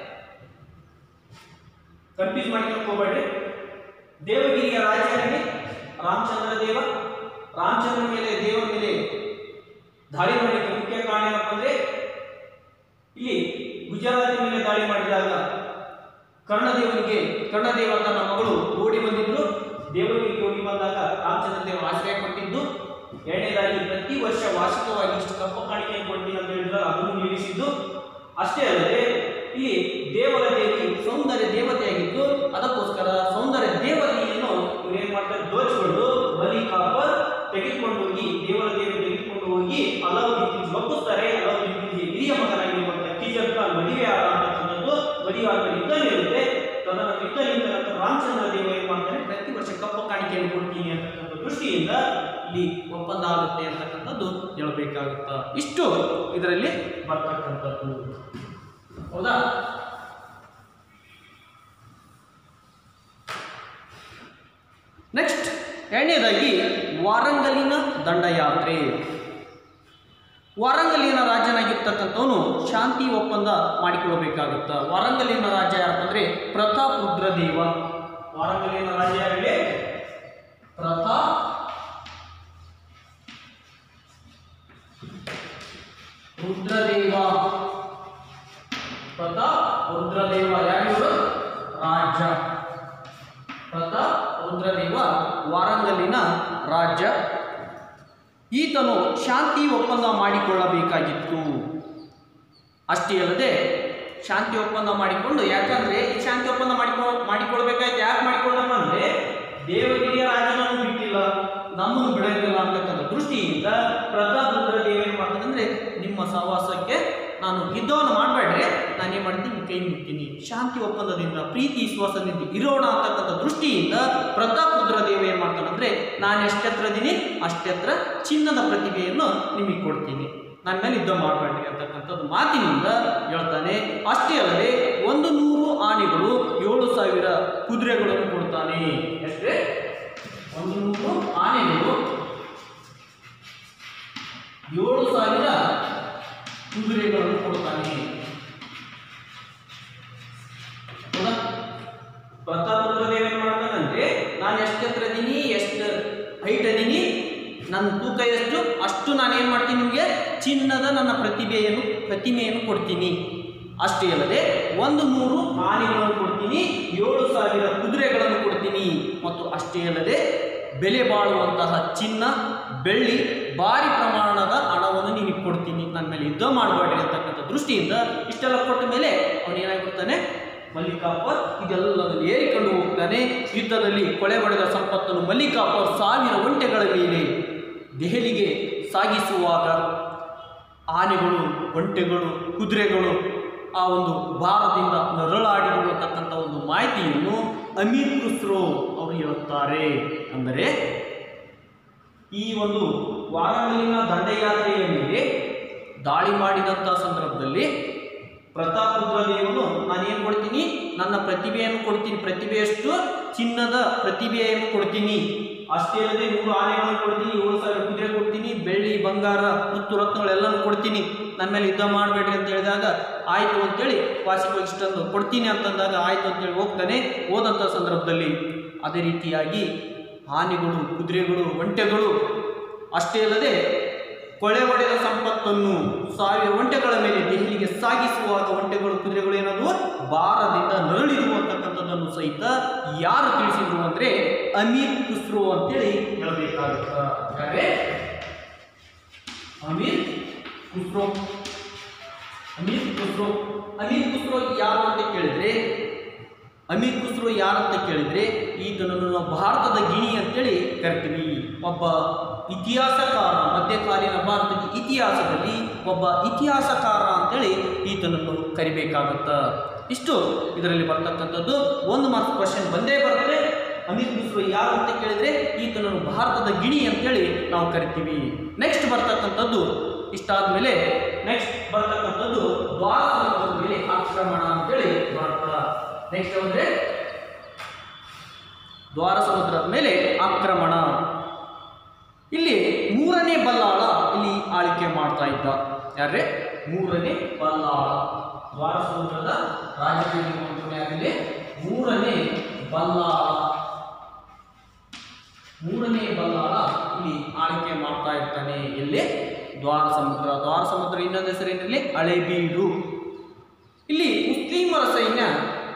ಕನ್ಫ್ಯೂಸ್ ಮಾಡ್ಕೊಂಡು ಹೋಗಬೇಡ್ರಿ ದೇವಗಿರಿಯ ರಾಜನಿಗೆ ರಾಮಚಂದ್ರ ದೇವ ರಾಮಚಂದ್ರ ಮೇಲೆ ದೇವರ ಮೇಲೆ ದಾಳಿ ಮಾಡಲಿಕ್ಕೆ ಮುಖ್ಯ ಕಾರಣ ಏನಪ್ಪ ಅಂದ್ರೆ ಇಲ್ಲಿ ಗುಜರಾತಿನ ಮೇಲೆ ದಾಳಿ ಮಾಡಿದಾಗ ಕರ್ಣದೇವನಿಗೆ ಕರ್ಣದೇವ ತನ್ನ ಮಗಳು ಓಡಿ ಬಂದಿದ್ರು ದೇವರಿಗೆ ಹೋಗಿ ಬಂದಾಗ ರಾಮಚಂದ್ರ ದೇವ ಆಶ್ರಯ ಕೊಟ್ಟಿದ್ದು ಎರಡನೇದಾಗಿ ಪ್ರತಿ ವರ್ಷ ವಾರ್ಷಿಕವಾಗಿ ಇಷ್ಟು ಕಪ್ಪು ಕಾಣಿಕೆಯನ್ನು ಕೊಡ್ತೀನಿ ಅಂತ ಹೇಳಿದ್ರೆ ಅದನ್ನು ನಿಲ್ಲಿಸಿದ್ದು ಅಷ್ಟೇ ಅಲ್ಲದೆ ಇಲ್ಲಿ ದೇವರ ದೇವಿ ಸೌಂದರ್ಯ ದೇವತೆಯಾಗಿದ್ದು ಅದಕ್ಕೋಸ್ಕರ ಸೌಂದರ್ಯ ದೇವತೆಯನ್ನು ಇವ್ರು ಏನ್ ಮಾಡ್ತಾರೆ ದೋಚಿಕೊಂಡು ಬಲಿ ಕಾಪರ್ ತೆಗೆದುಕೊಂಡು ಹೋಗಿ ದೇವರ ದೇವಿ ತೆಗೆದುಕೊಂಡು ಹೋಗಿ ಅಲಾವುದ್ದೀನ್ ಖಿಲ್ಜಿ ಒಪ್ಪಿಸ್ತಾರೆ ಅಲಾವುದ್ದೀನ್ ಖಿಲ್ಜಿ ಹಿರಿಯ ಮಗನಾಗಿರುವಂತಹ ಕಿಜರ್ ಖಾನ್ ಮದುವೆ ಆಗತಕ್ಕಂಥದ್ದು ಮದುವೆ ಆದ್ಮೇಲೆ ಯುದ್ಧ ನಿಲ್ಲುತ್ತೆ ತದನಂತರ ಯುದ್ಧ ನಿಂತ ನಂತರ ರಾಮಚಂದ್ರ ದೇವ ಏನ್ ಮಾಡ್ತಾರೆ ಪ್ರತಿ ವರ್ಷ ಕಪ್ಪು ಕಾಣಿಕೆಯನ್ನು ಕೊಡ್ತೀನಿ ಅಂತಕ್ಕಂಥ ದೃಷ್ಟಿಯಿಂದ ಇಲ್ಲಿ ಒಪ್ಪಂದ ಆಗುತ್ತೆ ಅಂತಕ್ಕಂಥದ್ದು ಹೇಳಬೇಕಾಗುತ್ತಾ ಇಷ್ಟು ಇದರಲ್ಲಿ ಬರ್ತಕ್ಕಂಥದ್ದು ಹೌದಾ ನೆಕ್ಸ್ಟ್ ಎರಡನೇದಾಗಿ ವಾರಂಗಲಿನ ದಂಡಯಾತ್ರೆ ವಾರಂಗಲಿನ ರಾಜನಾಗಿರ್ತಕ್ಕಂಥವನು ಶಾಂತಿ ಒಪ್ಪಂದ ಮಾಡಿಕೊಳ್ಳಬೇಕಾಗುತ್ತ ವಾರಂಗಲಿನ ರಾಜ ಯಾರಪ್ಪ ಅಂದ್ರೆ ಪ್ರತಾಪ್ ರುದ್ರದೇವ ವಾರಂಗಲಿನ ರಾಜ ಯಾರಲ್ಲಿ ಪ್ರತಾಪ್ ರುದ್ರದೇವ ಪ್ರತಾಪ್ ರುದ್ರದೇವ ಯಾರಿವರು ರಾಜ ಪ್ರತಾಪ್ ರುದ್ರದೇವ ವಾರಂಗಲಿನ ರಾಜ್ಯ ಈತನು ಶಾಂತಿ ಒಪ್ಪಂದ ಮಾಡಿಕೊಳ್ಳಬೇಕಾಗಿತ್ತು ಅಷ್ಟೇ ಅಲ್ಲದೆ ಶಾಂತಿ ಒಪ್ಪಂದ ಮಾಡಿಕೊಂಡು ಯಾಕಂದ್ರೆ ಈ ಶಾಂತಿ ಒಪ್ಪಂದ ಮಾಡಿಕೊ ಮಾಡಿಕೊಳ್ಬೇಕಾಯ್ತು ಯಾಕೆ ಮಾಡಿಕೊಳ್ಳಪ್ಪ ಅಂದ್ರೆ ದೇವಗಿರಿಯ ರಾಜನನ್ನು ಬಿಟ್ಟಿಲ್ಲ ನಮ್ಮನ್ನು ಬಿಡೋದಿಲ್ಲ ಅಂತಕ್ಕಂಥ ದೃಷ್ಟಿಯಿಂದ ಪ್ರತಾಪ್ ರುದ್ರದೇವ ಏನು ಮಾಡ್ತಾನಂದ್ರೆ ನಿಮ್ಮ ಸಹವಾಸಕ್ಕೆ ನಾನು ಯುದ್ಧವನ್ನು ಮಾಡಬೇಡ್ರೆ ನಾನೇನು ಮಾಡ್ತೀನಿ ಕೈ ಮುಗ್ತೀನಿ ಶಾಂತಿ ಒಪ್ಪಂದದಿಂದ ಪ್ರೀತಿ ವಿಶ್ವಾಸದಿಂದ ಇರೋಣ ಅಂತಕ್ಕಂಥ ದೃಷ್ಟಿಯಿಂದ ಪ್ರತಾಪ್ ರುದ್ರದೇವ ಏನು ಮಾಡ್ತಾನಂದ್ರೆ ನಾನು ಎಷ್ಟೆತ್ರ ಇದೀನಿ ಅಷ್ಟೆತ್ರ ಚಿನ್ನದ ಪ್ರತಿಭೆಯನ್ನು ನಿಮಗೆ ಕೊಡ್ತೀನಿ ನನ್ನ ಮೇಲೆ ಯುದ್ಧ ಮಾಡಬೇಡ್ರಿ ಅಂತಕ್ಕಂಥದ್ದು ಮಾತಿನಿಂದ ಹೇಳ್ತಾನೆ ಅಷ್ಟೇ ಅಲ್ಲದೆ ಒಂದು ನೂರು ಆನೆಗಳು ಏಳು ಸಾವಿರ ಕುದುರೆಗಳನ್ನು ಕೊಡ್ತಾನೆ ಎಷ್ಟೇ ಒಂದು ನೂರು ಆನೆಗಳು ಏಳು ಸಾವಿರ ಕುದುರೆಗಳನ್ನು ಕೊಡ್ತಾನೆ ಹೌದಾ ಪ್ರತಾಪ್ ರುದ್ರದೇವ ಏನ್ ಮಾಡ್ತಾನಂದ್ರೆ ನಾನು ಎಷ್ಟು ಎತ್ತರ ಇದೀನಿ ಎಷ್ಟು ಹೈಟ್ ಅದೀನಿ ನನ್ನ ತೂಕ ಎಷ್ಟು ಅಷ್ಟು ನಾನು ಏನು ಮಾಡ್ತೀನಿ ನಿಮಗೆ ಚಿನ್ನದ ನನ್ನ ಪ್ರತಿಭೆಯನ್ನು ಪ್ರತಿಮೆಯನ್ನು ಕೊಡ್ತೀನಿ ಅಷ್ಟೇ ಅಲ್ಲದೆ ಒಂದು ನೂರು ಆನೆಗಳನ್ನು ಕೊಡ್ತೀನಿ ಏಳು ಸಾವಿರ ಕುದುರೆ ಅಷ್ಟೇ ಅಲ್ಲದೆ ಬೆಲೆ ಬಾಳುವಂತಹ ಚಿನ್ನ ಬೆಳ್ಳಿ ಭಾರಿ ಪ್ರಮಾಣದ ಹಣವನ್ನು ನಿನಗೆ ಕೊಡ್ತೀನಿ ನನ್ನ ಮೇಲೆ ಯುದ್ಧ ಮಾಡಬೇಡಿ ಅಂತಕ್ಕಂಥ ದೃಷ್ಟಿಯಿಂದ ಇಷ್ಟೆಲ್ಲ ಕೊಟ್ಟ ಮೇಲೆ ಅವನು ಏನಾಗ್ಬಿಡ್ತಾನೆ ಮಲ್ಲಿಕಾಪರ್ ಇದೆಲ್ಲದನ್ನು ಏರಿಕೊಂಡು ಹೋಗ್ತಾನೆ ಯುದ್ಧದಲ್ಲಿ ಕೊಳೆ ಹೊಡೆದ ಸಂಪತ್ತನ್ನು ಮಲ್ಲಿಕಾಪರ್ ಸಾವಿರ ಒಂಟೆಗಳ ಮೇಲೆ ದೆಹಲಿಗೆ ಸಾಗಿಸುವಾಗ ಆನೆಗಳು ಒಂಟೆಗಳು ಕುದುರೆಗಳು ಆ ಒಂದು ಭಾರದಿಂದ ನರಳಾಡಿರು ಅಂತಕ್ಕಂಥ ಒಂದು ಮಾಹಿತಿಯನ್ನು ಅಮೀರ್ ಖುಸ್ರೋ ಅವರು ಹೇಳುತ್ತಾರೆ ಅಂದರೆ ಈ ಒಂದು ವಾರಂಗಲಿನ ದಂಡಯಾತ್ರೆಯ ಮೇಲೆ ದಾಳಿ ಮಾಡಿದಂಥ ಸಂದರ್ಭದಲ್ಲಿ ಪ್ರತಾಪರುದ್ರ ದೇವನು ನಾನೇನು ಕೊಡ್ತೀನಿ ನನ್ನ ಪ್ರತಿಭೆಯನ್ನು ಕೊಡ್ತೀನಿ ಪ್ರತಿಭೆಯಷ್ಟು ಚಿನ್ನದ ಪ್ರತಿಭೆಯನ್ನು ಕೊಡ್ತೀನಿ ಅಷ್ಟೇ ಅಲ್ಲದೆ ನೂರು ಆನೆಗಳನ್ನು ಕೊಡ್ತೀನಿ ಏಳು ಸಾವಿರ ಕುದುರೆ ಕೊಡ್ತೀನಿ ಬೆಳ್ಳಿ ಬಂಗಾರ ಮುತ್ತು ರತ್ನಗಳೆಲ್ಲನೂ ಕೊಡ್ತೀನಿ ನನ್ನ ಮೇಲೆ ಯುದ್ಧ ಮಾಡಬೇಡ್ರಿ ಅಂತ ಹೇಳಿದಾಗ ಆಯಿತು ಅಂತೇಳಿ ವಾರ್ಷಿಕವಾಗಿ ಇಷ್ಟೊಂದು ಕೊಡ್ತೀನಿ ಅಂತಂದಾಗ ಆಯಿತು ಅಂತೇಳಿ ಹೋಗ್ತಾನೆ ಹೋದಂಥ ಸಂದರ್ಭದಲ್ಲಿ ಅದೇ ರೀತಿಯಾಗಿ ಆನೆಗಳು ಕುದುರೆಗಳು ಒಂಟೆಗಳು ಅಷ್ಟೇ ಅಲ್ಲದೆ ಕೊಳೆ ಹೊಡೆದ ಸಂಪತ್ತನ್ನು ಸಾವಿರ ಒಂಟೆಗಳ ಮೇಲೆ ದೆಹಲಿಗೆ ಸಾಗಿಸುವಾಗ ಒಂಟೆಗಳು ಕುದುರೆಗಳು ಏನಾದವು ಭಾರದಿಂದ ನರಳಿರು ಅಂತಕ್ಕಂಥದ್ದನ್ನು ಸಹಿತ ಯಾರು ತಿಳಿಸಿದ್ರು ಅಂದ್ರೆ ಅಮೀರ್ ಖುಸ್ರೋ ಅಂತೇಳಿ ಹೇಳಬೇಕಾಗುತ್ತೆ ಅಮೀರ್ ಖುಸ್ರೋ ಅಮೀರ್ ಖುಸ್ರೋ ಅಮೀರ್ ಖುಸ್ರೋ ಯಾರು ಅಂತ ಕೇಳಿದ್ರೆ ಅಮೀರ್ ಖುಸ್ರೋ ಯಾರಂತ ಕೇಳಿದ್ರೆ ಈತನನ್ನು ನಾವು ಭಾರತದ ಗಿಣಿ ಅಂತೇಳಿ ಕರಿತೀವಿ ಒಬ್ಬ ಇತಿಹಾಸಕಾರ ಮಧ್ಯಕಾಲೀನ ಭಾರತದ ಇತಿಹಾಸದಲ್ಲಿ ಒಬ್ಬ ಇತಿಹಾಸಕಾರ ಅಂತೇಳಿ ಈತನನ್ನು ಕರಿಬೇಕಾಗುತ್ತ ಇಷ್ಟು ಇದರಲ್ಲಿ ಬರ್ತಕ್ಕಂಥದ್ದು ಒಂದು ಮಾರ್ಕ್ಸ್ ಕ್ವಶನ್ ಬಂದೇ ಬರುತ್ತೆ ಅಮೀರ್ ಖುಸ್ರೋ ಯಾರು ಅಂತ ಕೇಳಿದ್ರೆ ಈತನನ್ನು ಭಾರತದ ಗಿಣಿ ಅಂತೇಳಿ ನಾವು ಕರಿತೀವಿ ನೆಕ್ಸ್ಟ್ ಬರ್ತಕ್ಕಂಥದ್ದು ಇಷ್ಟಾದ್ಮೇಲೆ ನೆಕ್ಸ್ಟ್ ಬರ್ತಕ್ಕಂಥದ್ದು ದ್ವಾರ ಮೇಲೆ ಆಕ್ರಮಣ ಅಂತೇಳಿ ಮಾಡ್ತಾರೆ ನೆಕ್ಸ್ಟ್ ಅಂದ್ರೆ ದ್ವಾರ ಸಮುದ್ರದ ಮೇಲೆ ಆಕ್ರಮಣ ಇಲ್ಲಿ ಮೂರನೇ ಬಲ್ಲಾಳ ಇಲ್ಲಿ ಆಳ್ವಿಕೆ ಮಾಡ್ತಾ ಇದ್ದ ಯಾರೇ ಮೂರನೇ ಬಲ್ಲಾಳ ದ್ವಾರ ಸಮುದ್ರದ ರಾಜಕೀಯ ಮೂರನೇ ಬಲ್ಲಾಳ ಮೂರನೇ ಬಲ್ಲಾಳ ಇಲ್ಲಿ ಆಳ್ವಿಕೆ ಮಾಡ್ತಾ ಇರ್ತಾನೆ ಎಲ್ಲಿ ದ್ವಾರ ಸಮುದ್ರ ದ್ವಾರ ಸಮುದ್ರ ಇನ್ನೊಂದು ಹೆಸರೇನಲ್ಲಿ ಹಳೆಬೀಡು ಇಲ್ಲಿ ಮುಸ್ಲಿಮರ ಸೈನ್ಯ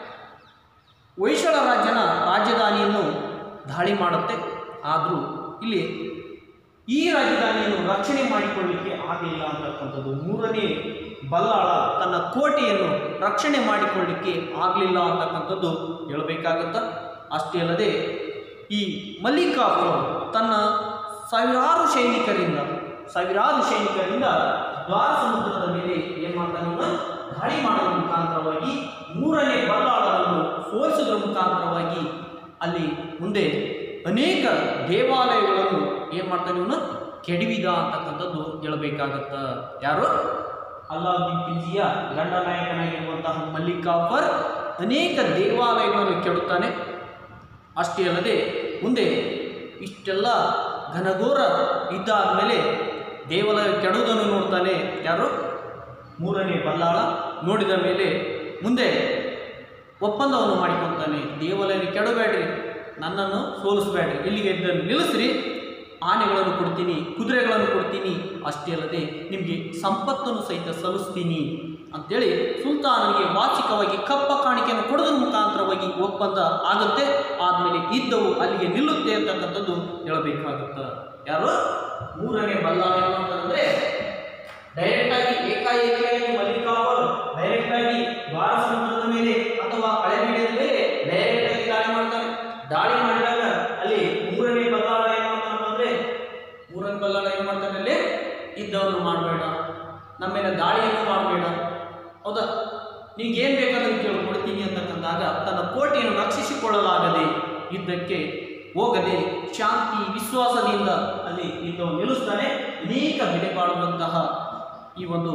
ಹೊಯ್ಸಳ ರಾಜ್ಯನ ರಾಜಧಾನಿಯನ್ನು ದಾಳಿ ಮಾಡುತ್ತೆ ಆದರೂ ಇಲ್ಲಿ ಈ ರಾಜಧಾನಿಯನ್ನು ರಕ್ಷಣೆ ಮಾಡಿಕೊಳ್ಳಲಿಕ್ಕೆ ಆಗಲಿಲ್ಲ ಅಂತಕ್ಕಂಥದ್ದು ಮೂರನೇ ಬಲ್ಲಾಳ ತನ್ನ ಕೋಟೆಯನ್ನು ರಕ್ಷಣೆ ಮಾಡಿಕೊಳ್ಳಲಿಕ್ಕೆ ಆಗಲಿಲ್ಲ ಅಂತಕ್ಕಂಥದ್ದು ಹೇಳಬೇಕಾಗತ್ತ ಅಷ್ಟೇ ಅಲ್ಲದೆ ಈ ಮಲ್ಲಿಕಾಫರ್ ತನ್ನ ಸಾವಿರಾರು ಸೈನಿಕರಿಂದ ಸಾವಿರಾರು ಸೈನಿಕರಿಂದ ದ್ವಾರ ಸಮುದ್ರದ ಮೇಲೆ ಏನು ಮಾಡ್ತಾನೆ ಇವನು? ದಾಳಿ ಮಾಡುವ ಮುಖಾಂತರವಾಗಿ ಮೂರನೇ ಬಲ್ಲಾಳರನ್ನು ಸೋಲಿಸುವುದರ ಮುಖಾಂತರವಾಗಿ ಅಲ್ಲಿ ಮುಂದೆ ಅನೇಕ ದೇವಾಲಯಗಳನ್ನು ಏನು ಮಾಡ್ತಾನೆ ಇವನು ಕೆಡವಿದ ಅಂತಕ್ಕಂಥದ್ದು ಹೇಳಬೇಕಾಗತ್ತ ಯಾರು ಅಲ್ಲಾವುದ್ದೀನ್ ಖಿಲ್ಜಿಯ ದಂಡನಾಯಕನಾಗಿರುವಂತಹ ಮಲ್ಲಿಕಾಫರ್ ಅನೇಕ ದೇವಾಲಯಗಳನ್ನು ಕೆಡುತ್ತಾನೆ ಅಷ್ಟೇ ಅಲ್ಲದೆ ಮುಂದೆ ಇಷ್ಟೆಲ್ಲ ಘನಘೋರ ಇದ್ದಾದ ಮೇಲೆ ದೇವಾಲಯ ಕೆಡುವುದನ್ನು ನೋಡ್ತಾನೆ ಯಾರು ಮೂರನೇ ಬಲ್ಲಾಳ ನೋಡಿದ ಮೇಲೆ ಮುಂದೆ ಒಪ್ಪಂದವನ್ನು ಮಾಡಿಕೊಳ್ತಾನೆ ದೇವಾಲಯ ಕೆಡಬೇಡ್ರಿ ನನ್ನನ್ನು ಸೋಲಿಸಬೇಡ್ರಿ ಇಲ್ಲಿಗೆ ಇದ್ದನ್ನು ನಿಲ್ಲಿಸ್ರಿ ಆನೆಗಳನ್ನು ಕೊಡ್ತೀನಿ ಕುದುರೆಗಳನ್ನು ಕೊಡ್ತೀನಿ ಅಷ್ಟೇ ಅಲ್ಲದೆ ನಿಮಗೆ ಸಂಪತ್ತನ್ನು ಸಹಿತ ಸಲ್ಲಿಸ್ತೀನಿ ಅಂತೇಳಿ ಸುಲ್ತಾನನಿಗೆ ವಾರ್ಷಿಕವಾಗಿ ಕಪ್ಪ ಕಾಣಿಕೆಯನ್ನು ಕೊಡೋದ್ರ ಮುಖಾಂತರವಾಗಿ ಒಪ್ಪಂದ ಆಗುತ್ತೆ ಆದಮೇಲೆ ಇದ್ದವು ಅಲ್ಲಿಗೆ ನಿಲ್ಲುತ್ತೆ ಅಂತಕ್ಕಂಥದ್ದು ಹೇಳಬೇಕಾಗುತ್ತೆ ಯಾರು ಮೂರನೇ ಬಲ್ಲಾಳ ಅಂತಂದ್ರೆ ಡೈರೆಕ್ಟ್ ಆಗಿ ಏಕಾಏಕಿಯಾಗಿ ಮಲ್ಲಿಕಾಫರ್ ಡೈರೆಕ್ಟ್ ಆಗಿ ದ್ವಾರ ಸಮುದ್ರದ ಮೇಲೆ ಅಥವಾ ಹಳೆಬೀಡಿನ ಮೇಲೆ ಡೈರೆಕ್ಟ್ ಆಗಿ ದಾಳಿ ಮಾಡ್ತಾನೆ ದಾಳಿ ಮಾಡಿದಾಗ ಅಲ್ಲಿ ಮೂರನೇ ಬಲ್ಲಾಳ ಏನ್ ಮಾಡ್ತಾನಪ್ಪ ಅಂದ್ರೆ ಮೂರನೇ ಬಲ್ಲಾಳ ಏನ್ ಮಾಡ್ತಾನೆ ಅಲ್ಲಿ ಯುದ್ಧವನ್ನು ಮಾಡಬೇಡ ನಮ್ಮ ಮೇಲೆ ದಾಳಿಯನ್ನು ಮಾಡಬೇಡ ಹೌದಾ ನಿಂಗೆ ಏನ್ ಬೇಕಾದ್ರೆ ಕೇಳಿ ಕೊಡ್ತೀನಿ ಅಂತಕ್ಕಂದಾಗ ತನ್ನ ಕೋಟೆಯನ್ನು ರಕ್ಷಿಸಿಕೊಳ್ಳಲಾಗದೆ ಯುದ್ಧಕ್ಕೆ ಹೋಗದೆ ಶಾಂತಿ ವಿಶ್ವಾಸದಿಂದ ಅಲ್ಲಿ ಯುದ್ಧವನ್ನು ನಿಲ್ಲಿಸ್ತಾನೆ ಅನೇಕ ಬೆಲೆ ಬಾಳುವಂತಹ ಈ ಒಂದು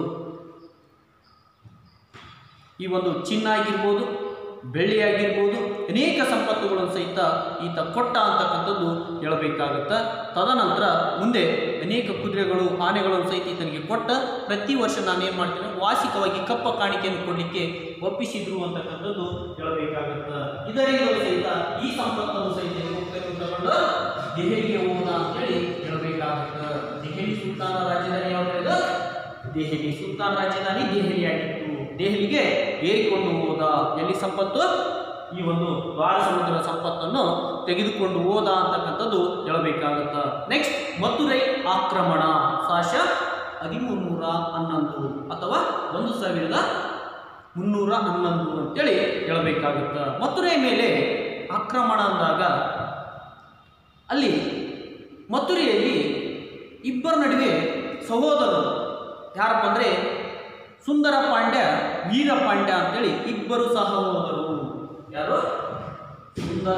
ಈ ಒಂದು ಚಿನ್ನ ಆಗಿರ್ಬೋದು ಬೆಳ್ಳಿ ಆಗಿರ್ಬೋದು ಅನೇಕ ಸಂಪತ್ತುಗಳನ್ನು ಸಹಿತ ಈತ ಕೊಟ್ಟ ಅಂತಕ್ಕಂಥದ್ದು ಹೇಳಬೇಕಾಗುತ್ತೆ ತದನಂತರ ಮುಂದೆ ಅನೇಕ ಕುದುರೆಗಳು ಆನೆಗಳನ್ನು ಸಹಿತ ಈತನಿಗೆ ಕೊಟ್ಟ ಪ್ರತಿ ವರ್ಷ ನಾನು ಏನು ಮಾಡ್ತೀನಿ ವಾರ್ಷಿಕವಾಗಿ ಕಪ್ಪ ಕಾಣಿಕೆಯನ್ನು ಕೊಡಲಿಕ್ಕೆ ಒಪ್ಪಿಸಿದ್ರು ಅಂತಕ್ಕಂಥದ್ದು ಹೇಳಬೇಕಾಗುತ್ತೆ ಇದರಿಂದಲೂ ಸಹಿತ ಈ ಸಂಪತ್ತನ್ನು ಸಹಿತ ಎಲ್ಲಿ ಹೋಗ್ಬೇಕು ತಗೊಂಡು ದೆಹಲಿಗೆ ಹೋಗೋಣ ಅಂತೇಳಿ ಹೇಳಬೇಕಾಗುತ್ತೆ ದೆಹಲಿ ಸುಲ್ತಾನ ರಾಜಧಾನಿ ಯಾವುದು ದೆಹಲಿ ಸುಲ್ತಾನ್ ರಾಜಧಾನಿ ದೆಹಲಿ ಆಗಿತ್ತು ದೆಹಲಿಗೆ ಏರಿಕೊಂಡು ಹೋದ ಎಲ್ಲಿ ಸಂಪತ್ತು ಈ ಒಂದು ದ್ವಾರ ಸಮುದ್ರ ಸಂಪತ್ತನ್ನು ತೆಗೆದುಕೊಂಡು ಹೋದ ಅಂತಕ್ಕಂಥದ್ದು ಹೇಳಬೇಕಾಗುತ್ತ ನೆಕ್ಸ್ಟ್ ಮಥುರೈ ಆಕ್ರಮಣ ಸಾಶ ಹದಿಮೂನ್ನೂರ ಹನ್ನೊಂದು ಅಥವಾ ಒಂದು ಸಾವಿರದ ಮುನ್ನೂರ ಹನ್ನೊಂದು ಅಂತೇಳಿ ಹೇಳಬೇಕಾಗುತ್ತ ಮಥುರೈ ಮೇಲೆ ಆಕ್ರಮಣ ಅಂದಾಗ ಅಲ್ಲಿ ಮಥುರೆಯಲ್ಲಿ ಇಬ್ಬರ ನಡುವೆ ಸಹೋದರರು ಯಾರಪ್ಪ ಅಂದರೆ ಸುಂದರ ಪಾಂಡ್ಯ ವೀರ ಪಾಂಡ್ಯ ಅಂತೇಳಿ ಇಬ್ಬರು ಸಹೋದರರು ಯಾರು ಸುಂದರ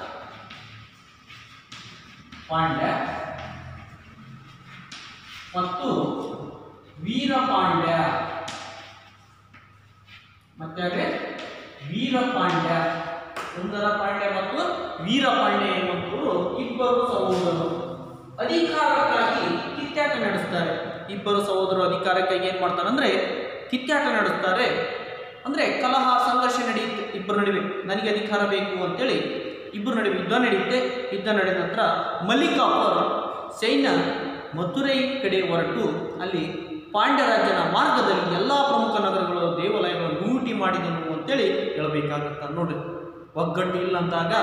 ಪಾಂಡ್ಯ ಮತ್ತು ವೀರ ಪಾಂಡ್ಯ ಮತ್ತೆ ವೀರ ಪಾಂಡ್ಯ ಸುಂದರ ಪಾಂಡ್ಯ ಮತ್ತು ವೀರ ಪಾಂಡ್ಯ ಎನ್ನುವರು ಇಬ್ಬರು ಸಹೋದರರು ಅಧಿಕಾರಕ್ಕಾಗಿ ಕಿತ್ತಾಟ ನಡೆಸ್ತಾರೆ ಇಬ್ಬರು ಸಹೋದರರು ಅಧಿಕಾರಕ್ಕಾಗಿ ಏನು ಮಾಡ್ತಾರೆ ಅಂದರೆ ಕಿತ್ತಾಟ ನಡೆಸ್ತಾರೆ ಅಂದರೆ ಕಲಹ ಸಂಘರ್ಷ ನಡೆಯುತ್ತೆ ಇಬ್ಬರ ನಡುವೆ ನನಗೆ ಅಧಿಕಾರ ಬೇಕು ಅಂತೇಳಿ ಇಬ್ಬರ ನಡುವೆ ಯುದ್ಧ ನಡೆಯುತ್ತೆ ಯುದ್ಧ ನಡೆದ ನಂತರ ಮಲ್ಲಿಕಾಪುರ್ ಸೈನ್ಯ ಮಥುರೈ ಕಡೆ ಹೊರಟು ಅಲ್ಲಿ ಪಾಂಡ್ಯರಾಜನ ಮಾರ್ಗದಲ್ಲಿ ಎಲ್ಲ ಪ್ರಮುಖ ನಗರಗಳು ದೇವಾಲಯಗಳನ್ನು ಲೂಟಿ ಮಾಡಿದನು ಅಂತೇಳಿ ಹೇಳಬೇಕಾಗತ್ತ ನೋಡ್ರಿ ಒಗ್ಗಟ್ಟು ಇಲ್ಲ ಅಂದಾಗ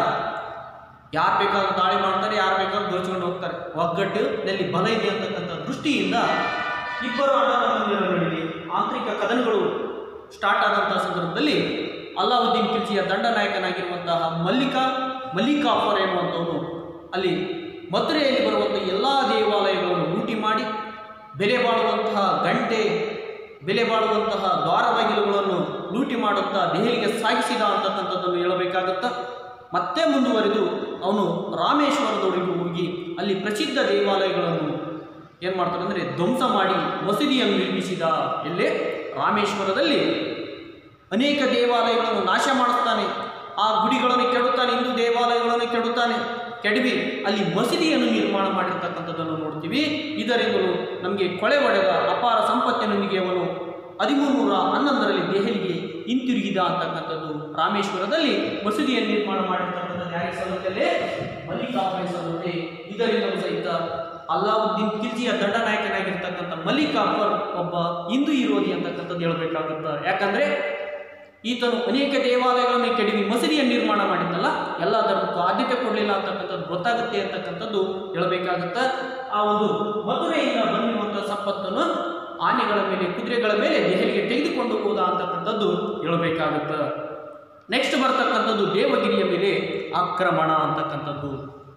ಯಾರು ಬೇಕಾದ್ರೂ ದಾಳಿ ಮಾಡ್ತಾರೆ ಯಾರು ಬೇಕಾದ್ರೂ ದೋಚ್ಕೊಂಡು ಹೋಗ್ತಾರೆ ಒಗ್ಗಟ್ಟಿನಲ್ಲಿ ಬಲ ಇದೆ ಅಂತಕ್ಕಂಥ ದೃಷ್ಟಿಯಿಂದ ಇಬ್ಬರು ಅಣ್ಣ ತಮ್ಮಂದಿರ ನಡುವೆ ಆಂತರಿಕ ಕದನಗಳು ಸ್ಟಾರ್ಟ್ ಆದಂತಹ ಸಂದರ್ಭದಲ್ಲಿ ಅಲ್ಲಾವುದ್ದೀನ್ ಖಿಲ್ಜಿಯ ದಂಡನಾಯಕನಾಗಿರುವಂತಹ ಮಲ್ಲಿಕಾ ಮಲ್ಲಿಕಾಫರ್ ಎನ್ನುವಂಥವನು ಅಲ್ಲಿ ಮಥುರೆಯಲ್ಲಿ ಬರುವಂಥ ಎಲ್ಲ ದೇವಾಲಯಗಳನ್ನು ಲೂಟಿ ಮಾಡಿ ಬೆಲೆ ಬಾಳುವಂತಹ ಗಂಟೆ ಬೆಲೆ ಬಾಳುವಂತಹ ದ್ವಾರ ಬಾಗಿಲುಗಳನ್ನು ಲೂಟಿ ಮಾಡುತ್ತಾ ದೆಹಲಿಗೆ ಸಾಗಿಸಿದ ಅಂತಕ್ಕಂಥದ್ದನ್ನು ಹೇಳಬೇಕಾಗುತ್ತಾ ಮತ್ತೆ ಮುಂದುವರೆದು ಅವನು ರಾಮೇಶ್ವರದವರೆಗೂ ಹೋಗಿ ಅಲ್ಲಿ ಪ್ರಸಿದ್ಧ ದೇವಾಲಯಗಳನ್ನು ಏನು ಮಾಡ್ತಾನೆ ಅಂದರೆ ಧ್ವಂಸ ಮಾಡಿ ಮಸೀದಿಯನ್ನು ನಿರ್ಮಿಸಿದ ಎಲ್ಲೇ ರಾಮೇಶ್ವರದಲ್ಲಿ ಅನೇಕ ದೇವಾಲಯಗಳನ್ನು ನಾಶ ಮಾಡುತ್ತಾನೆ ಆ ಗುಡಿಗಳನ್ನು ಕೆಡುತ್ತಾನೆ ಹಿಂದೂ ದೇವಾಲಯಗಳನ್ನು ಕೆಡುತ್ತಾನೆ ಕೆಡವಿ ಅಲ್ಲಿ ಮಸೀದಿಯನ್ನು ನಿರ್ಮಾಣ ಮಾಡಿರ್ತಕ್ಕಂಥದ್ದನ್ನು ನೋಡ್ತೀವಿ ಇದರಿಂದಲೂ ನಮಗೆ ಕೊಳೆ ಹೊಡೆದ ಅಪಾರ ಸಂಪತ್ತಿನೊಂದಿಗೆ ಅವನು ಹದಿಮೂನ್ನೂರ ಹನ್ನೊಂದರಲ್ಲಿ ದೆಹಲಿಗೆ ಹಿಂತಿರುಗಿದ ಅಂತಕ್ಕಂಥದ್ದು ರಾಮೇಶ್ವರದಲ್ಲಿ ಮಸೀದಿಯನ್ನು ನಿರ್ಮಾಣ ಮಾಡಿರ್ತಕ್ಕಂಥದ್ದು ಯಾರಿಗೆ ಸಲ್ಲುತ್ತಲೇ ಮಲ್ಲಿಕಾಫರ್ ಸಲ್ಲುತ್ತೆ ಇದರಿಂದಲೂ ಸಹಿತ ಅಲ್ಲಾವುದ್ದೀನ್ ಖಿಲ್ಜಿಯ ದಂಡನಾಯಕನಾಗಿರ್ತಕ್ಕಂಥ ಮಲ್ಲಿಕಾಫರ್ ಒಬ್ಬ ಹಿಂದೂ ವಿರೋಧಿ ಅಂತಕ್ಕಂಥದ್ದು ಹೇಳಬೇಕಾಗುತ್ತೆ ಯಾಕಂದ್ರೆ ಈತನು ಅನೇಕ ದೇವಾಲಯಗಳನ್ನು ಕೆಡವಿ ಮಸೀದಿಯನ್ನು ನಿರ್ಮಾಣ ಮಾಡಿದ್ದಲ್ಲ ಎಲ್ಲ ಧರ್ಮಕ್ಕೂ ಆದ್ಯತೆ ಕೊಡಲಿಲ್ಲ ಅಂತಕ್ಕಂಥದ್ದು ಗೊತ್ತಾಗುತ್ತೆ ಅಂತಕ್ಕಂಥದ್ದು ಹೇಳಬೇಕಾಗುತ್ತೆ ಆ ಒಂದು ಮಧುರೆಯಿಂದ ಬಂದಿರುವಂಥ ಸಂಪತ್ತನ್ನು ಆನೆಗಳ ಮೇಲೆ ಕುದುರೆಗಳ ಮೇಲೆ ದೆಹಲಿಗೆ ತೆಗೆದುಕೊಂಡು ಹೋದ ಅಂತಕ್ಕಂಥದ್ದು ಹೇಳಬೇಕಾಗುತ್ತೆ ನೆಕ್ಸ್ಟ್ ಬರ್ತಕ್ಕಂಥದ್ದು ದೇವಗಿರಿಯ ಮೇಲೆ ಆಕ್ರಮಣ ಅಂತಕ್ಕಂಥದ್ದು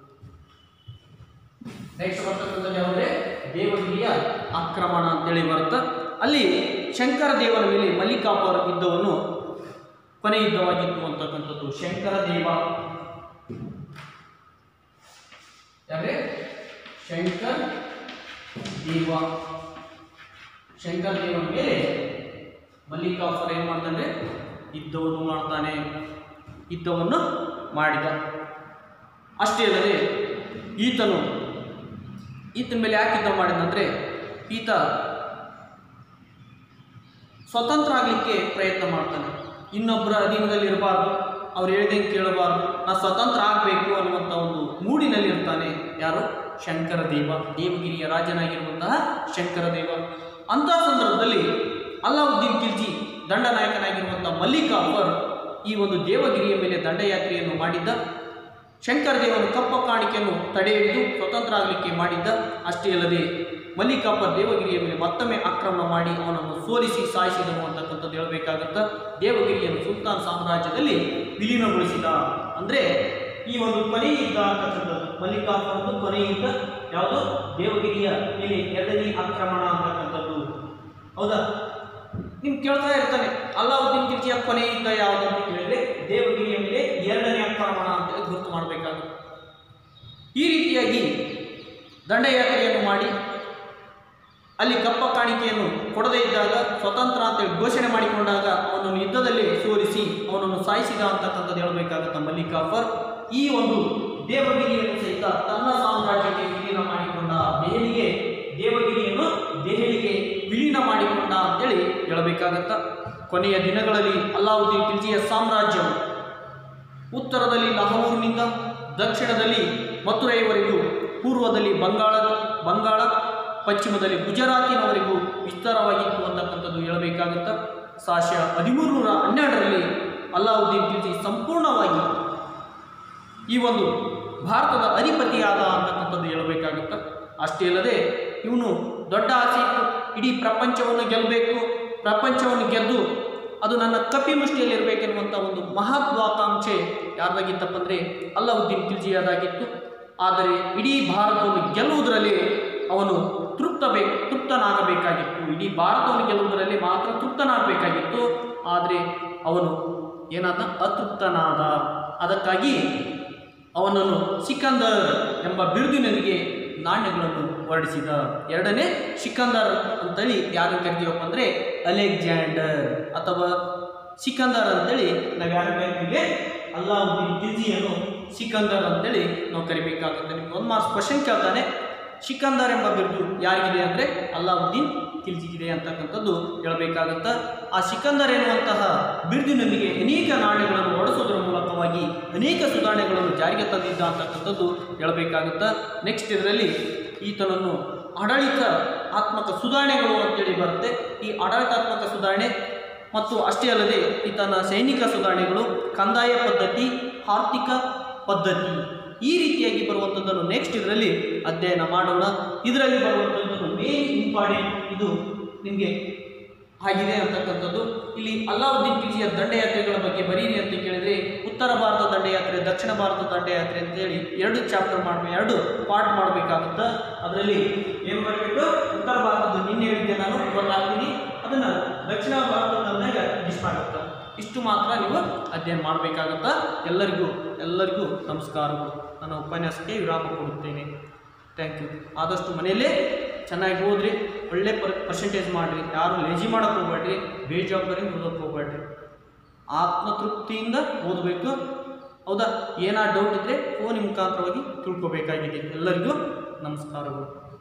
ನೆಕ್ಸ್ಟ್ ಬರ್ತಕ್ಕಂಥದ್ದು ಯಾವುದೇ ದೇವಗಿರಿಯ ಆಕ್ರಮಣ ಅಂತೇಳಿ ಬರುತ್ತೆ ಅಲ್ಲಿ ಶಂಕರ ದೇವರ ಮೇಲೆ ಮಲ್ಲಿಕಾಪುರ ಯುದ್ಧವನ್ನು ಕೊನೆ ಯುದ್ಧವಾಗಿತ್ತು ಅಂತಕ್ಕಂಥದ್ದು ಶಂಕರ ದೇವ ಯಾರೇ ಶಂಕರ್ ದೇವ ಶಂಕರ ದೇವನ ಮೇಲೆ ಮಲ್ಲಿಕಾಫರ್ ಏನು ಮಾಡ್ತಾನೆ ಯುದ್ಧವನ್ನು ಮಾಡ್ತಾನೆ ಯುದ್ಧವನ್ನು ಮಾಡಿದ ಅಷ್ಟೇ ಅಲ್ಲದೆ ಈತನು ಈತನ ಮೇಲೆ ಯಾಕೆ ಯುದ್ಧ ಮಾಡಿದಂದರೆ ಈತ ಸ್ವತಂತ್ರ ಆಗಲಿಕ್ಕೆ ಪ್ರಯತ್ನ ಮಾಡ್ತಾನೆ ಇನ್ನೊಬ್ಬರ ಅಧೀನದಲ್ಲಿ ಇರಬಾರ್ದು ಅವ್ರು ಹೇಳ್ದಂಗೆ ಕೇಳಬಾರ್ದು ನಾ ಸ್ವತಂತ್ರ ಆಗಬೇಕು ಅನ್ನುವಂಥ ಒಂದು ಮೂಡಿನಲ್ಲಿ ಇರ್ತಾನೆ ಯಾರು ಶಂಕರ ದೇವ ದೇವಗಿರಿಯ ರಾಜನಾಗಿರುವಂತಹ ಶಂಕರ ದೇವ ಅಂತಹ ಸಂದರ್ಭದಲ್ಲಿ ಅಲ್ಲಾವುದ್ದೀನ್ ಖಿಲ್ಜಿ ದಂಡನಾಯಕನಾಗಿರುವಂಥ ಮಲ್ಲಿಕಾಫರ್ ಈ ಒಂದು ದೇವಗಿರಿಯ ಮೇಲೆ ದಂಡಯಾತ್ರೆಯನ್ನು ಮಾಡಿದ್ದ ಶಂಕರ ದೇವನು ಕಪ್ಪ ಕಾಣಿಕೆಯನ್ನು ತಡೆ ಹಿಡಿದು ಸ್ವತಂತ್ರ ಆಗಲಿಕ್ಕೆ ಮಾಡಿದ್ದ ಅಷ್ಟೇ ಅಲ್ಲದೆ ಮಲ್ಲಿಕಾಫರ್ ದೇವಗಿರಿಯ ಮೇಲೆ ಮತ್ತೊಮ್ಮೆ ಆಕ್ರಮಣ ಮಾಡಿ ಅವನನ್ನು ಸೋಲಿಸಿ ಸಾಯಿಸಿದನು ಅಂತಕ್ಕಂಥದ್ದು ಹೇಳಬೇಕಾಗುತ್ತ ದೇವಗಿರಿಯನ್ನು ಸುಲ್ತಾನ್ ಸಾಮ್ರಾಜ್ಯದಲ್ಲಿ ವಿಲೀನಗೊಳಿಸಿದ ಅಂದರೆ ಈ ಒಂದು ಕೊನೆ ಯುದ್ಧ ಅಂತಕ್ಕಂಥದ್ದು ಮಲ್ಲಿಕಾಫರ್ ಒಂದು ಕೊನೆ ಯುದ್ಧ ಯಾವುದು ದೇವಗಿರಿಯ ಮೇಲೆ ಎರಡನೇ ಆಕ್ರಮಣ ಅಂತಕ್ಕಂಥದ್ದು ಹೌದಾ ನಿಮ್ಗೆ ಕೇಳ್ತಾ ಇರ್ತಾನೆ ಅಲ್ಲಾವುದ್ದೀನ್ ಖಿಲ್ಜಿಯ ಕೊನೆ ಯುದ್ಧ ಯಾವುದು ಅಂತ ಕೇಳಿದ್ರೆ ದೇವಗಿರಿಯ ಮೇಲೆ ಎರಡನೇ ಆಕ್ರಮಣ ಅಂತೇಳಿ ಗುರುತು ಮಾಡಬೇಕಾಗುತ್ತೆ ಈ ರೀತಿಯಾಗಿ ದಂಡಯಾತ್ರೆಯನ್ನು ಮಾಡಿ ಅಲ್ಲಿ ಕಪ್ಪ ಕಾಣಿಕೆಯನ್ನು ಕೊಡದೇ ಇದ್ದಾಗ ಸ್ವತಂತ್ರ ಅಂತೇಳಿ ಘೋಷಣೆ ಮಾಡಿಕೊಂಡಾಗ ಅವನನ್ನು ಯುದ್ಧದಲ್ಲಿ ಸೋಲಿಸಿ ಅವನನ್ನು ಸಾಯಿಸಿದ ಅಂತಕ್ಕಂಥದ್ದು ಹೇಳಬೇಕಾಗತ್ತ ಮಲ್ಲಿಕಾಫರ್ ಈ ಒಂದು ದೇವಗಿರಿಯನ್ನು ಸಹಿತ ತನ್ನ ಸಾಮ್ರಾಜ್ಯಕ್ಕೆ ವಿಲೀನ ಮಾಡಿಕೊಂಡ ದೆಹಲಿಗೆ ದೇವಗಿರಿಯನ್ನು ದೆಹಲಿಗೆ ವಿಲೀನ ಮಾಡಿಕೊಂಡ ಅಂತೇಳಿ ಹೇಳಬೇಕಾಗತ್ತ ಕೊನೆಯ ದಿನಗಳಲ್ಲಿ ಅಲ್ಲಾವುದ್ದೀನ್ ಖಿಲ್ಜಿಯ ಸಾಮ್ರಾಜ್ಯವು ಉತ್ತರದಲ್ಲಿ ಲಾಹೋರ್ನಿಂದ ದಕ್ಷಿಣದಲ್ಲಿ ಮಥುರೆಯವರೆಗೂ ಪೂರ್ವದಲ್ಲಿ ಬಂಗಾಳ ಬಂಗಾಳ ಪಶ್ಚಿಮದಲ್ಲಿ ಗುಜರಾತಿನವರೆಗೂ ವಿಸ್ತಾರವಾಗಿತ್ತು ಅಂತಕ್ಕಂಥದ್ದು ಹೇಳಬೇಕಾಗುತ್ತ ಸಾಶ ಹದಿಮೂರು ನೂರ ಹನ್ನೆರಡರಲ್ಲಿ ಅಲ್ಲಾವುದ್ದೀನ್ ಖಿಲ್ಜಿ ಸಂಪೂರ್ಣವಾಗಿ ಈ ಒಂದು ಭಾರತದ ಅಧಿಪತಿಯಾದ ಅಂತಕ್ಕಂಥದ್ದು ಹೇಳಬೇಕಾಗುತ್ತೆ ಅಷ್ಟೇ ಅಲ್ಲದೆ ಇವನು ದೊಡ್ಡ ಆಸೆ ಇತ್ತು ಇಡೀ ಪ್ರಪಂಚವನ್ನು ಗೆಲ್ಲಬೇಕು ಪ್ರಪಂಚವನ್ನು ಗೆದ್ದು ಅದು ನನ್ನ ಕಪಿ ಮುಷ್ಟಿಯಲ್ಲಿರಬೇಕೆನ್ನುವಂಥ ಒಂದು ಮಹತ್ವಾಕಾಂಕ್ಷೆ ಯಾರ್ದಾಗಿತ್ತಪ್ಪ ಅಂದರೆ ಅಲ್ಲಾವುದ್ದೀನ್ ಖಿಲ್ಜಿಯಾದಾಗಿತ್ತು ಆದರೆ ಇಡೀ ಭಾರತವನ್ನು ಗೆಲ್ಲುವುದರಲ್ಲಿ ಅವನು ತೃಪ್ತ ಬೇಕು ತೃಪ್ತನಾಗಬೇಕಾಗಿತ್ತು ಇಡೀ ಭಾರತವನ್ನು ಗೆಲ್ಲುವುದರಲ್ಲಿ ಮಾತ್ರ ತೃಪ್ತನಾಗಬೇಕಾಗಿತ್ತು ಆದರೆ ಅವನು ಏನಾದ ಅತೃಪ್ತನಾದ ಅದಕ್ಕಾಗಿ ಅವನನ್ನು ಸಿಕಂದರ್ ಎಂಬ ಬಿರುದಿನೊಂದಿಗೆ ನಾಣ್ಯಗಳನ್ನು ಹೊರಡಿಸಿದ ಎರಡನೇ ಸಿಕಂದರ್ ಅಂತೇಳಿ ಯಾರು ಕರಿತೀವಪ್ಪ ಅಂದರೆ ಅಲೆಕ್ಸಾಂಡರ್ ಅಥವಾ ಸಿಕಂದರ್ ಅಂತೇಳಿ ನಾವು ಯಾರು ಕರಿತೀವಿ ಅಲ್ಲಾವುದ್ದೀನ್ ಖಿಲ್ಜಿಯನ್ನು ಸಿಕಂದರ್ ಅಂತೇಳಿ ನಾವು ಕರಿಬೇಕಾಗುತ್ತೆ ನಿಮ್ಗೆ ಒಂದು ಮಾರ್ಕ್ಸ್ ಕ್ವಶನ್ ಕೇಳ್ತಾನೆ ಸಿಕಂದರ್ ಎಂಬ ಬಿರುದು ಯಾರಿಗಿದೆ ಅಂದರೆ ಅಲ್ಲಾವುದ್ದೀನ್ ಖಿಲ್ಜಿಗಿದೆ ಅಂತಕ್ಕಂಥದ್ದು ಹೇಳಬೇಕಾಗುತ್ತ ಆ ಸಿಕಂದರ್ ಎನ್ನುವಂತಹ ಬಿರುದಿನೊಂದಿಗೆ ಅನೇಕ ನಾಣ್ಯಗಳನ್ನು ಹೊಡೆಸೋದ್ರ ಮೂಲಕವಾಗಿ ಅನೇಕ ಸುಧಾರಣೆಗಳನ್ನು ಜಾರಿಗೆ ತಂದಿದ್ದ ಅಂತಕ್ಕಂಥದ್ದು ಹೇಳಬೇಕಾಗುತ್ತ ನೆಕ್ಸ್ಟ್ ಇದರಲ್ಲಿ ಈತನನ್ನು ಆಡಳಿತ ಆತ್ಮಕ ಸುಧಾರಣೆಗಳು ಅಂತೇಳಿ ಬರುತ್ತೆ ಈ ಆಡಳಿತಾತ್ಮಕ ಸುಧಾರಣೆ ಮತ್ತು ಅಷ್ಟೇ ಅಲ್ಲದೆ ಈತನ ಸೈನಿಕ ಸುಧಾರಣೆಗಳು ಕಂದಾಯ ಪದ್ಧತಿ ಆರ್ಥಿಕ ಪದ್ಧತಿ ಈ ರೀತಿಯಾಗಿ ಬರುವಂಥದ್ದನ್ನು ನೆಕ್ಸ್ಟ್ ಇದರಲ್ಲಿ ಅಧ್ಯಯನ ಮಾಡೋಣ ಇದರಲ್ಲಿ ಬರುವಂಥದ್ದು ಮೇನ್ ಇಂಪಾರ್ಟೆಂಟ್ ಇದು ನಿಮಗೆ ಆಗಿದೆ ಅಂತಕ್ಕಂಥದ್ದು ಇಲ್ಲಿ ಅಲ್ಲಾವುದ್ದೀನ್ ಖಿಲ್ಜಿಯ ದಂಡಯಾತ್ರೆಗಳ ಬಗ್ಗೆ ಬರೀರಿ ಅಂತ ಕೇಳಿದ್ರೆ ಉತ್ತರ ಭಾರತ ದಂಡಯಾತ್ರೆ ದಕ್ಷಿಣ ಭಾರತ ದಂಡಯಾತ್ರೆ ಅಂತೇಳಿ ಎರಡು ಚಾಪ್ಟರ್ ಮಾಡಬೇಕು ಎರಡು ಪಾರ್ಟ್ ಮಾಡಬೇಕಾಗುತ್ತೆ ಅದರಲ್ಲಿ ಏನು ಮಾಡಬೇಕು ಉತ್ತರ ಭಾರತದ ನಿನ್ನೆ ಹೇಳಿದ್ದೆ ನಾನು ಇವತ್ತಾಗ್ತೀನಿ ಅದನ್ನು ದಕ್ಷಿಣ ಭಾರತದಂದಾಗ ಇಷ್ಟ ಆಗುತ್ತೆ ಇಷ್ಟು ಮಾತ್ರ ನೀವು ಅಧ್ಯಯನ ಮಾಡಬೇಕಾಗುತ್ತಾ ಎಲ್ಲರಿಗೂ ಎಲ್ಲರಿಗೂ ನಮಸ್ಕಾರಗಳು ನನ್ನ ಉಪನ್ಯಾಸಕ್ಕೆ ವಿರಾಮ ಕೊಡುತ್ತೇನೆ ಥ್ಯಾಂಕ್ ಯು ಆದಷ್ಟು ಮನೆಯಲ್ಲೇ ಚೆನ್ನಾಗಿ ಓದ್ರಿ ಒಳ್ಳೆ ಪರ್ ಪರ್ಸೆಂಟೇಜ್ ಮಾಡಿರಿ ಯಾರು ಲೇಜಿ ಮಾಡೋಕ್ಕೆ ಹೋಗ್ಬೇಡ್ರಿ ಬೇಜವಾಬ್ದಾರಿಯಿಂದ ಓದೋಕ್ಕೆ ಹೋಗ್ಬೇಡ್ರಿ ಆತ್ಮತೃಪ್ತಿಯಿಂದ ಓದಬೇಕು ಹೌದಾ ಏನಾದ್ರು ಡೌಟ್ ಇದ್ದರೆ ಫೋನ್ ಮುಖಾಂತರವಾಗಿ ತಿಳ್ಕೊಬೇಕಾಗಿದೆ ಎಲ್ಲರಿಗೂ ನಮಸ್ಕಾರಗಳು